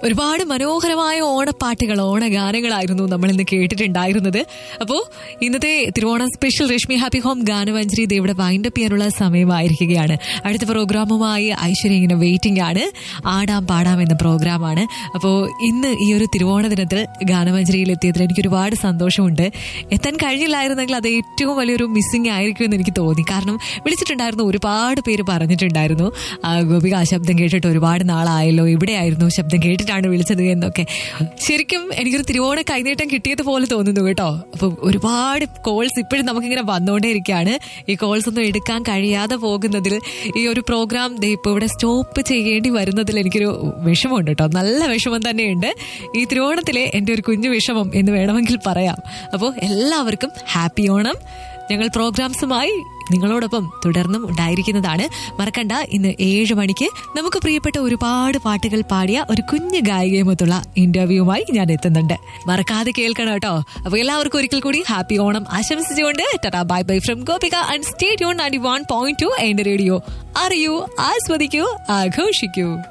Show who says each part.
Speaker 1: ഒരുപാട് മനോഹരമായ ഓണപ്പാട്ടുകൾ ഓണഗാനങ്ങളായിരുന്നു നമ്മൾ ഇന്ന് കേട്ടിട്ടുണ്ടായിരുന്നത് അപ്പോ ഇന്നത്തെ Thiruvonam special Reshmi happy home ഗാനമഞ്ജരി ഇത് ഇവിടെ വൈൻഡപ്പ് ചെയ്യാനുള്ള സമയമായിരിക്കുകയാണ് അടുത്ത പ്രോഗ്രാമുമായി ഐശ്വര്യ ഇങ്ങനെ വെയിറ്റിംഗ് ആണ് ആടാം പാടാം എന്ന പ്രോഗ്രാമാണ് അപ്പോൾ ഇന്ന് ഈ ഒരു തിരുവോണ ദിനത്തിൽ ഗാനമഞ്ജരിയിൽ എത്തിയതിൽ എനിക്ക് ഒരുപാട് സന്തോഷമുണ്ട് എത്താൻ കഴിഞ്ഞില്ലായിരുന്നെങ്കിൽ അത് ഏറ്റവും വലിയൊരു മിസ്സിംഗ് ആയിരിക്കും എന്ന് എനിക്ക് തോന്നി കാരണം വിളിച്ചിട്ടുണ്ടായിരുന്നു ഒരുപാട് പേര് പറഞ്ഞിട്ടുണ്ടായിരുന്നു ആ, ഗോപിക ആ ശബ്ദം കേട്ടിട്ട് ഒരുപാട് നാളായല്ലോ ഇവിടെയായിരുന്നു ശബ്ദം കേട്ടിട്ടാണ് വിളിച്ചത് എന്നൊക്കെ ശരിക്കും എനിക്കൊരു തിരുവോണ കൈനീട്ടം കിട്ടിയത് പോലെ തോന്നുന്നു കേട്ടോ അപ്പൊ ഒരുപാട് കോൾസ് ഇപ്പോഴും നമുക്കിങ്ങനെ വന്നുകൊണ്ടേ ഇരിക്കുകയാണ് ഈ കോൾസ് ഒന്നും എടുക്കാൻ കഴിയാതെ പോകുന്നതിൽ ഈ ഒരു പ്രോഗ്രാം ദേ ഇപ്പോൾ ഇവിടെ സ്റ്റോപ്പ് ചെയ്യേണ്ടി വരുന്നതിൽ എനിക്കൊരു വിഷമമുണ്ട് കേട്ടോ നല്ല വിഷമം തന്നെയുണ്ട് ഈ തിരുവോണത്തിലെ എൻ്റെ ഒരു കുഞ്ഞു വിഷമം എന്ന് വേണമെങ്കിൽ പറയാം അപ്പോൾ എല്ലാവർക്കും ഹാപ്പി ഓണം ഞങ്ങൾ പ്രോഗ്രാംസുമായി നിങ്ങളോടൊപ്പം തുടർന്നും ഉണ്ടായിരിക്കുന്നതാണ് മറക്കണ്ട ഇന്ന് ഏഴ് മണിക്ക് നമുക്ക് പ്രിയപ്പെട്ട ഒരുപാട് പാട്ടുകൾ പാടിയ ഒരു കുഞ്ഞു ഗായികയുമൊത്തുള്ള ഇന്റർവ്യൂവുമായി ഞാൻ എത്തുന്നുണ്ട് മറക്കാതെ കേൾക്കണം കേട്ടോ അപ്പൊ എല്ലാവർക്കും ഒരിക്കൽ കൂടി ഹാപ്പി ഓണം ആശംസിച്ചുകൊണ്ട് tata bye bye from Gopika and stay യോൺ നയൻറ്റി വൺ പോയിന്റ് ടു എന്റെ റേഡിയോ അറിയൂ ആസ്വദിക്കൂ ആഘോഷിക്കൂ